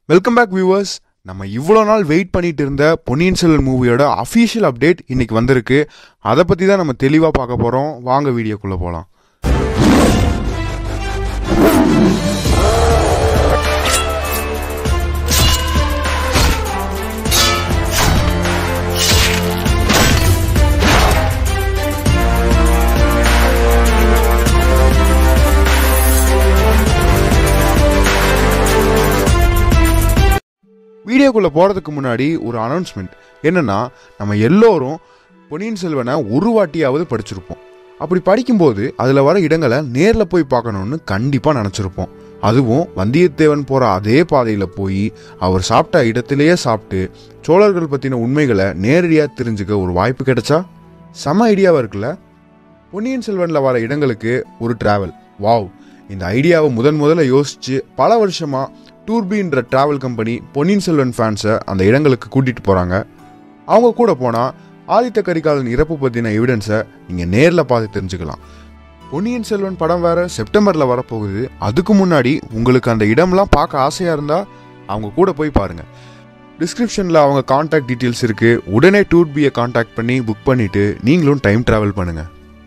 welcome back viewers நம்ம இவ்வளோ நாள் வெயிட் பண்ணிட்டு இருந்த பொன்னியின் செல்வன் மூவியோட அஃபீஷியல் அப்டேட் இன்னைக்கு வந்திருக்கு அதை பற்றி தான் நம்ம தெளிவாக பார்க்க போகிறோம் வாங்க வீடியோக்குள்ளே போகலாம் வீடியோக்குள்ளே போகிறதுக்கு முன்னாடி ஒரு அனௌன்ஸ்மெண்ட் என்னன்னா நம்ம எல்லோரும் பொன்னியின் செல்வனை ஒரு வாட்டியாவது படிச்சிருப்போம் அப்படி படிக்கும்போது அதில் வர இடங்களை நேரில் போய் பார்க்கணுன்னு கண்டிப்பாக நினச்சிருப்போம் அதுவும் வந்தியத்தேவன் போகிற அதே பாதையில் போய் அவர் சாப்பிட்ட இடத்திலேயே சாப்பிட்டு சோழர்கள் பற்றின உண்மைகளை நேரடியாக தெரிஞ்சுக்க ஒரு வாய்ப்பு கிடைச்சா செம ஐடியாவாக இருக்குல்ல பொன்னியின் செல்வனில் வர இடங்களுக்கு ஒரு டிராவல் வாவ் இந்த ஐடியாவை முதன் முதல்ல யோசிச்சு பல வருஷமா டூர்பின்ற டிராவல் கம்பெனி பொன்னியின் செல்வன் ஃபேன்ஸை அந்த இடங்களுக்கு கூட்டிட்டு போறாங்க அவங்க கூட போனா ஆதித்த கரிகாலன் இறப்பு பத்தின எவிடன்ஸை நீங்க நேர்ல பார்த்து தெரிஞ்சுக்கலாம் பொன்னியின் செல்வன் படம் வேற செப்டம்பர்ல வரப்போகுது அதுக்கு முன்னாடி உங்களுக்கு அந்த இடம்லாம் பார்க்க ஆசையா இருந்தா அவங்க கூட போய் பாருங்க டிஸ்கிரிப்ஷனில் அவங்க காண்டாக்ட் டீட்டெயில்ஸ் இருக்கு உடனே டூர் பியை காண்டாக்ட் பண்ணி புக் பண்ணிட்டு நீங்களும் டைம் டிராவல் பண்ணுங்க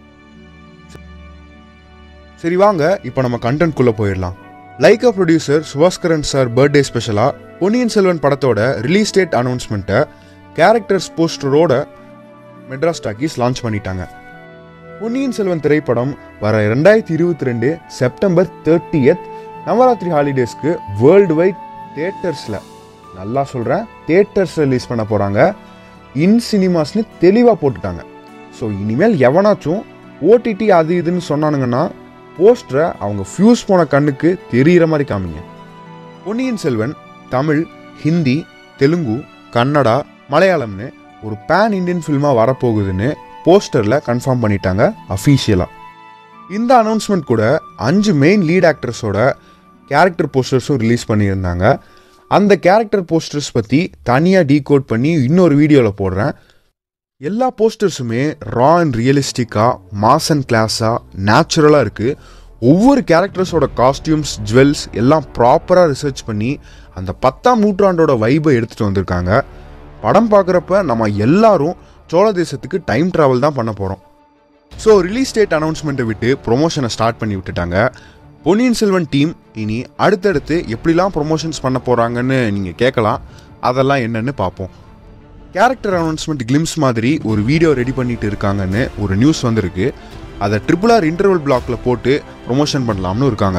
சரி வாங்க இப்போ நம்ம கண்டென்ட்குள்ளே போயிடலாம் Lyca producer Subaskaran sir birthday ஸ்பெஷலாக பொன்னியின் செல்வன் படத்தோட ரிலீஸ் டேட் அனௌன்ஸ்மெண்ட்டை கேரக்டர்ஸ் போஸ்டரோட மெட்ராஸ் டாக்கீஸ் லான்ச் பண்ணிட்டாங்க பொன்னியின் செல்வன் திரைப்படம் வர ரெண்டாயிரத்தி இருபத்தி ரெண்டு செப்டம்பர் தேர்ட்டியத் நவராத்திரி ஹாலிடேஸ்க்கு வேர்ல்டு வைட் தேட்டர்ஸில் நல்லா சொல்கிறேன் தேட்டர்ஸ் ரிலீஸ் பண்ண போகிறாங்க இன் சினிமாஸ்னு தெளிவாக போட்டுட்டாங்க ஸோ இனிமேல் எவனாச்சும் ஓடிடி அது இதுன்னு சொன்னானுங்கன்னா போஸ்டரை அவங்க ஃபியூஸ் போன கண்ணுக்கு தெரியிற மாதிரி காமிங்க பொன்னியின் செல்வன் தமிழ் ஹிந்தி தெலுங்கு கன்னடா மலையாளம்னு ஒரு பேன் இண்டியன் ஃபில்மாக வரப்போகுதுன்னு போஸ்டரில் கன்ஃபார்ம் பண்ணிட்டாங்க அஃபீஷியலாக இந்த அனௌன்ஸ்மெண்ட் கூட அஞ்சு மெயின் லீட் ஆக்டர்ஸோட கேரக்டர் போஸ்டர்ஸும் ரிலீஸ் பண்ணியிருந்தாங்க அந்த கேரக்டர் போஸ்டர்ஸ் பற்றி தனியாக டீகோட் பண்ணி இன்னொரு வீடியோவில் போடுறேன் எல்லா போஸ்டர்ஸுமே ரா அண்ட் ரியலிஸ்டிக்காக மாஸ் அண்ட் கிளாஸாக நேச்சுரலாக இருக்குது ஒவ்வொரு கேரக்டர்ஸோட காஸ்டியூம்ஸ் ஜுவல்ஸ் எல்லாம் ப்ராப்பராக ரிசர்ச் பண்ணி அந்த பத்தாம் நூற்றாண்டோட வைபை எடுத்துகிட்டு வந்திருக்காங்க படம் பார்க்குறப்ப நம்ம எல்லாரும் சோழ தேசத்துக்கு டைம் ட்ராவல் தான் பண்ண போகிறோம் ஸோ ரிலீஸ் டேட் அனௌன்ஸ்மெண்ட்டை விட்டு ப்ரொமோஷனை ஸ்டார்ட் பண்ணி விட்டுட்டாங்க பொன்னியின் செல்வன் டீம் இனி அடுத்தடுத்து எப்படிலாம் ப்ரொமோஷன்ஸ் பண்ண போகிறாங்கன்னு நீங்கள் கேட்கலாம் அதெல்லாம் என்னன்னு பார்ப்போம் கேரக்டர் அனௌன்ஸ்மெண்ட் கிளிம்ஸ் மாதிரி ஒரு வீடியோ ரெடி பண்ணிட்டு இருக்காங்கன்னு ஒரு நியூஸ் வந்திருக்கு அதை ட்ரிபிள் ஆர் இன்டர்வல் பிளாக்ல போட்டு ப்ரொமோஷன் பண்ணலாம்னு இருக்காங்க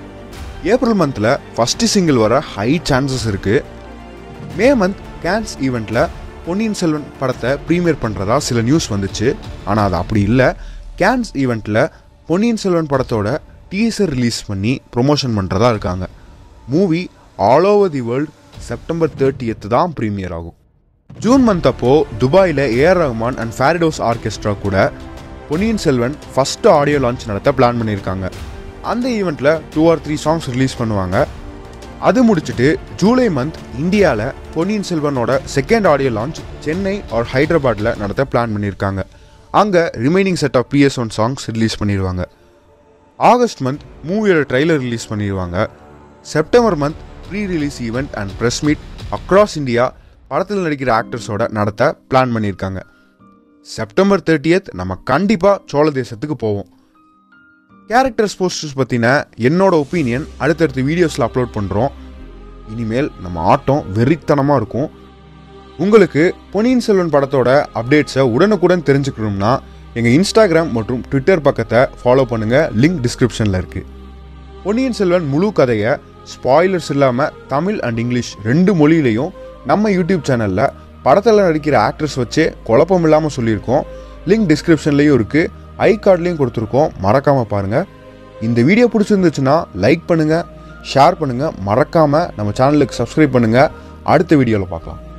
ஏப்ரல் மந்தில் ஃபஸ்ட்டு சிங்கிள் வர ஹை சான்சஸ் இருக்கு மே மந்த் கேன்ஸ் ஈவெண்ட்டில் பொன்னியின் செல்வன் படத்தை ப்ரீமியர் பண்ணுறதா சில நியூஸ் வந்துச்சு ஆனால் அது அப்படி இல்லை கேன்ஸ் ஈவெண்ட்டில் பொன்னியின் செல்வன் படத்தோட டீசர் ரிலீஸ் பண்ணி ப்ரொமோஷன் பண்ணுறதா இருக்காங்க movie all over the world September thirtieth தான் ப்ரீமியர் ஆகும் ஜூன் மந்த் அப்போ துபாயில் A R Rahman and Firdaus orchestra கூட Ponniyin Selvan first audio launch நடத்த பிளான் பண்ணியிருக்காங்க அந்த ஈவெண்ட்டில் two or three songs release பண்ணுவாங்க அது முடிச்சுட்டு ஜூலை மந்த் இந்தியாவில் பொன்னியின் செல்வனோட second audio launch Chennai or ஹைதராபாத்தில் நடத்த பிளான் பண்ணியிருக்காங்க அங்கே remaining set of PS one songs release பண்ணிடுவாங்க ஆகஸ்ட் மந்த் மூவியோட ட்ரைலர் ரிலீஸ் பண்ணிடுவாங்க September month pre release event and press meet across India படத்தில் நடிக்கிற ஆக்டர்ஸோட நடத்த பிளான் பண்ணியிருக்காங்க செப்டம்பர் தேர்ட்டியத் நம்ம கண்டிப்பாக சோழ தேசத்துக்கு போவோம் கேரக்டர்ஸ் போஸ்டர்ஸ் பற்றின என்னோட ஒப்பீனியன் அடுத்தடுத்த வீடியோஸில் அப்லோட் பண்ணுறோம் இனிமேல் நம்ம ஆட்டம் வெறித்தனமாக இருக்கும் உங்களுக்கு பொன்னியின் செல்வன் படத்தோட அப்டேட்ஸை உடனுக்குடன் தெரிஞ்சுக்கணும்னா எங்கள் இன்ஸ்டாகிராம் மற்றும் ட்விட்டர் பக்கத்தை ஃபாலோ பண்ணுங்கள் லிங்க் டிஸ்கிரிப்ஷனில் இருக்குது பொன்னியின் செல்வன் முழு கதையை ஸ்பாய்லர்ஸ் இல்லாமல் தமிழ் அண்ட் இங்கிலீஷ் ரெண்டு மொழியிலையும் நம்ம யூடியூப் சேனலில் படத்தில் நடிக்கிற ஆக்டர்ஸ் வச்சு குழப்பம் இல்லாமல் சொல்லியிருக்கோம் லிங்க் டிஸ்கிரிப்ஷன்லேயும் இருக்குது ஐ கார்ட்லேயும் கொடுத்துருக்கோம் மறக்காமல் பாருங்கள் இந்த வீடியோ பிடிச்சிருந்துச்சுன்னா லைக் பண்ணுங்கள் ஷேர் பண்ணுங்கள் மறக்காமல் நம்ம சேனலுக்கு சப்ஸ்கிரைப் பண்ணுங்கள் அடுத்த வீடியோவில் பார்க்கலாம்